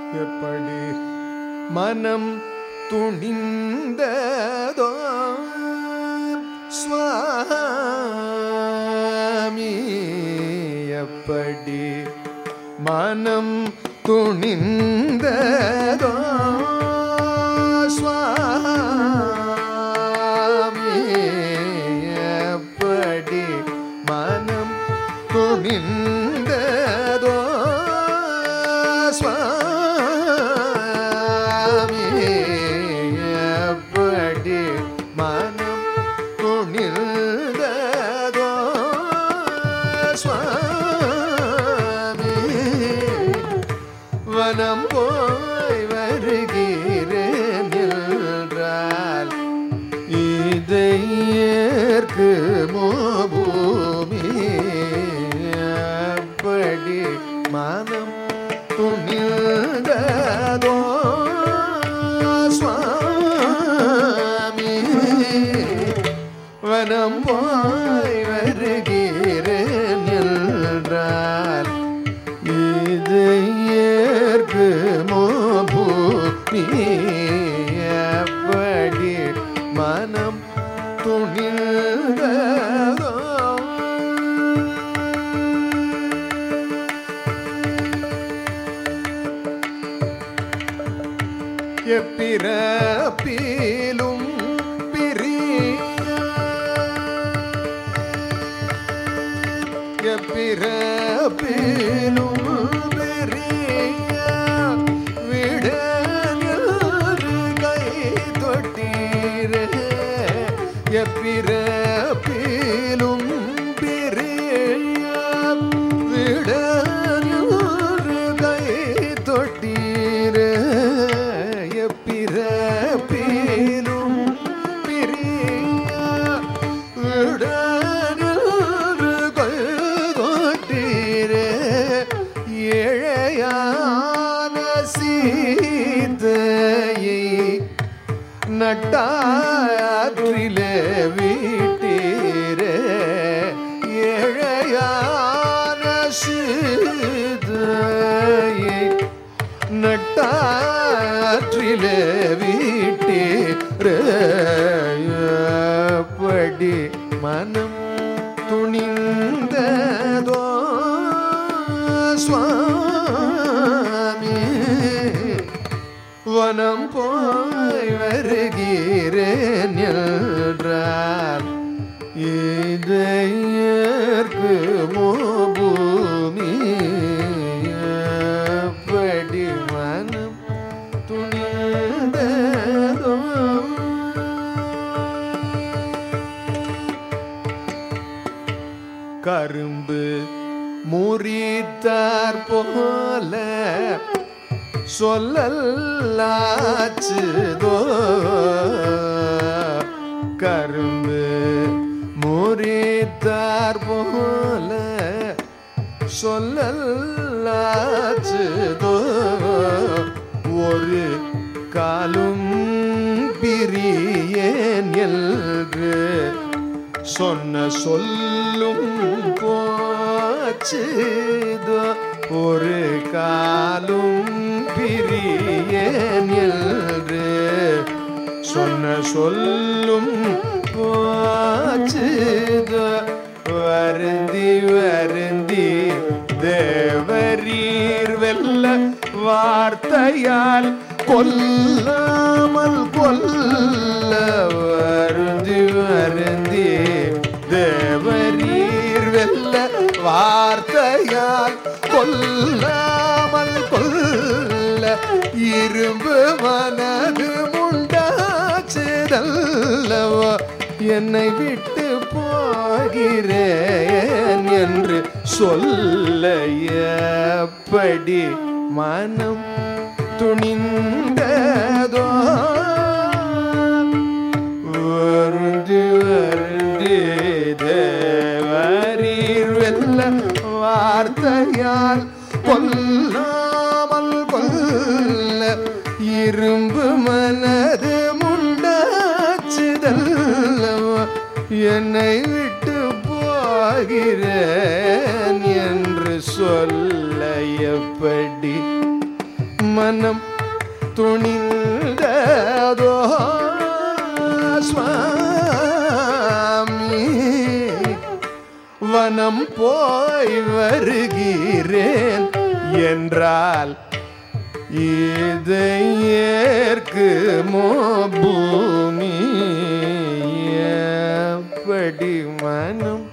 எப்படி மனம் துணிந்ததோ சுவாமி எப்படி மனம் துணிந்ததோ சுவாமி எப்படி மனம் துணிந்ததோ சுவாமி எப்படி மனம் துணிந்ததோ சுவாமி வனம் போய் வருகிறேன் என்றால் இதை ஏற்குமோ பூமி அப்படி மனம் துணிந்ததோ சுவாமி வனம் போய் வருகிறேன் என்றால் இது ஏற்குமோ பூமி எப்படி மனம் துணிந்ததோ எப்பிறப்பிலும் பிரிய எப்பிறப்பிலும் பிரிய விடல் கை தொட்டீரே எப்பிறப்பிலும் பிரிய விடல் கை தொட்டீரே எப்பிறப்பிலும் பிரிய விடல் கை தொட்டீரே ஏழையான சீதையை நட்டாற்றிலே வீட்டீரே ஏழையான சீதையை நட்டாற்றிலே வீட்டீரே படி மனம் துணிந்ததோ சுவாமி வனம் போய் வருகிறேன் என்றார் இதற்கு பூமி படி மனம் துணிந்ததோ கரும்பு முறித்தார் போல சொல்லல்லாச்சுதோ கரும்பு முறித்தார் போல சொல்லல்லாச்சுதோ ஒரு காலும் பிரியேன் என்று சொன்ன சொல்லும் போச்சுதோ ஒரு காலும் பிரியேன் என்று சொன்ன சொல்லும் போச்சுதோ வருந்தி வருந்தி தேவரீர் வெல்ல வார்த்தையால் கொல்லாமல் கொல்ல வருந்தி வருந்தி தேவரீர் வெல்ல வார்த்தையால் கொல்லாமல் கொல்ல இரும்பு மனது முண்டாச்சுதல்லவோ என்னை விட்டு போகிறேன் என்று சொல்ல எப்படி மனம் துணிந்ததோ வருந்தி வருந்தி தேவரீர் வெல்ல வார்த்தையால் கொல்லாமல் கொல்ல இரும்பு மனது முண்டாச்சுதல்லவோ என்னை விட்டு போகிறேன் என்று சொல்ல எப்படி மனம் துணிந்ததோ சுவாமி வனம் போய் வருகிறேன் என்றால் இதை ஏற்குமோ பூமி எப்படி மனம்